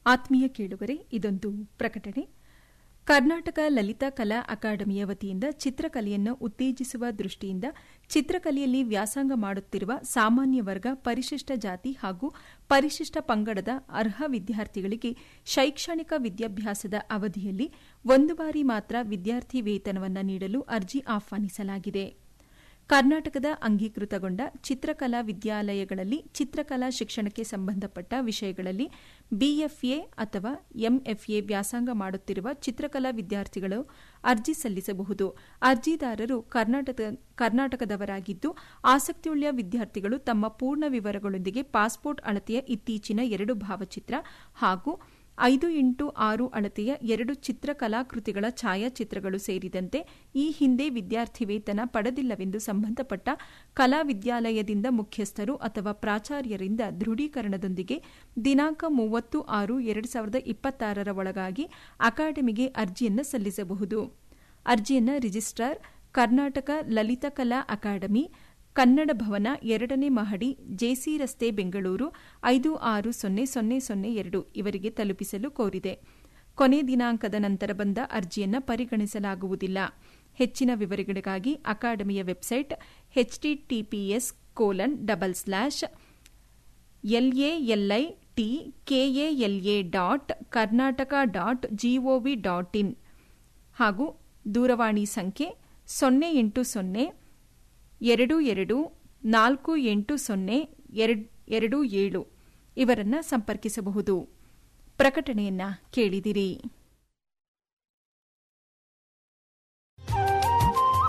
ಆತ್ಮೀಯ ಕೇಳುಗರೆ ಇದೊಂದು ಪ್ರಕಟಣೆ ಕರ್ನಾಟಕ ಲಲಿತಾ ಕಲಾ ಅಕಾಡೆಮಿಯ ವತಿಯಿಂದ ಚಿತ್ರಕಲೆಯನ್ನು ಉತ್ತೇಜಿಸುವ ದೃಷ್ಟಿಯಿಂದ ಚಿತ್ರಕಲೆಯಲ್ಲಿ ವ್ಯಾಸಂಗ ಮಾಡುತ್ತಿರುವ ಸಾಮಾನ್ಯ ವರ್ಗ ಪರಿಶಿಷ್ಟ ಜಾತಿ ಹಾಗೂ ಪರಿಶಿಷ್ಟ ಪಂಗಡದ ಅರ್ಹ ವಿದ್ಯಾರ್ಥಿಗಳಿಗೆ ಶೈಕ್ಷಣಿಕ ವಿದ್ಯಾಭ್ಯಾಸದ ಅವಧಿಯಲ್ಲಿ ಒಂದು ಬಾರಿ ಮಾತ್ರ ವಿದ್ಯಾರ್ಥಿ ವೇತನವನ್ನು ನೀಡಲು ಅರ್ಜಿ ಆಹ್ವಾನಿಸಲಾಗಿದೆ ಕರ್ನಾಟಕದ ಅಂಗೀಕೃತಗೊಂಡ ಚಿತ್ರಕಲಾ ವಿದ್ಯಾಲಯಗಳಲ್ಲಿ ಚಿತ್ರಕಲಾ ಶಿಕ್ಷಣಕ್ಕೆ ಸಂಬಂಧಪಟ್ಟ ವಿಷಯಗಳಲ್ಲಿ ಬಿಎಫ್ಎ ಅಥವಾ ಎಂಎಫ್ಎ ವ್ಯಾಸಂಗ ಮಾಡುತ್ತಿರುವ ಚಿತ್ರಕಲಾ ವಿದ್ಯಾರ್ಥಿಗಳು ಅರ್ಜಿ ಸಲ್ಲಿಸಬಹುದು ಅರ್ಜಿದಾರರು ಕರ್ನಾಟಕದವರಾಗಿದ್ದು ಆಸಕ್ತಿಯುಳ್ಳ ವಿದ್ಯಾರ್ಥಿಗಳು ತಮ್ಮ ಪೂರ್ಣ ವಿವರಗಳೊಂದಿಗೆ ಪಾಸ್ಪೋರ್ಟ್ ಅಳತೆಯ ಇತ್ತೀಚಿನ ಎರಡು ಭಾವಚಿತ್ರ ಹಾಗೂ ಐದು ಇಂಟು ಆರು ಅಳತೆಯ ಎರಡು ಚಿತ್ರಕಲಾಕೃತಿಗಳ ಛಾಯಾಚಿತ್ರಗಳು ಸೇರಿದಂತೆ ಈ ಹಿಂದೆ ವಿದ್ಯಾರ್ಥಿ ವೇತನ ಪಡೆದಿಲ್ಲವೆಂದು ಸಂಬಂಧಪಟ್ಟ ಕಲಾ ವಿದ್ಯಾಲಯದಿಂದ ಮುಖ್ಯಸ್ಥರು ಅಥವಾ ಪ್ರಾಚಾರ್ಯರಿಂದ ದೃಢೀಕರಣದೊಂದಿಗೆ ದಿನಾಂಕ ಮೂವತ್ತು ಆರು ಎರಡು ಸಾವಿರದ ಇಪ್ಪತ್ತಾರರ ಒಳಗಾಗಿ ಅಕಾಡೆಮಿಗೆ ಅರ್ಜಿಯನ್ನು ಸಲ್ಲಿಸಬಹುದು ಅರ್ಜಿಯನ್ನು ರಿಜಿಸ್ಟ್ರಾರ್ ಕರ್ನಾಟಕ ಲಲಿತಕಲಾ ಅಕಾಡೆಮಿ ಕನ್ನಡ ಭವನ ಎರಡನೇ ಮಹಡಿ ಜೆಸಿ ರಸ್ತೆ ಬೆಂಗಳೂರು ಐದು ಆರು ಸೊನ್ನೆ ಸೊನ್ನೆ ಸೊನ್ನೆ ಎರಡು ಇವರಿಗೆ ತಲುಪಿಸಲು ಕೋರಿದೆ ಕೊನೆ ದಿನಾಂಕದ ನಂತರ ಬಂದ ಅರ್ಜಿಯನ್ನು ಪರಿಗಣಿಸಲಾಗುವುದಿಲ್ಲ ಹೆಚ್ಚಿನ ವಿವರಗಳಿಗಾಗಿ ಅಕಾಡೆಮಿಯ website HTTPS colon double slash LALI T KALA dot Karnataka dot GOV dot in ಹಾಗೂ ದೂರವಾಣಿ ಸಂಖ್ಯೆ ಸೊನ್ನೆ ಎಂಟು ಸೊನ್ನೆ ಎರಡು ಎರಡು ನಾಲ್ಕು ಎಂಟು ಸೊನ್ನೆ ಎರಡು ಏಳು ಇವರನ್ನ ಸಂಪರ್ಕಿಸಬಹುದು ಪ್ರಕಟಣೆಯನ್ನ ಕೇಳಿದಿರಿ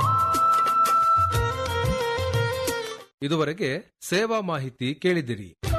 ಇದುವರೆಗೆ ಸೇವಾ ಮಾಹಿತಿ ಕೇಳಿದಿರಿ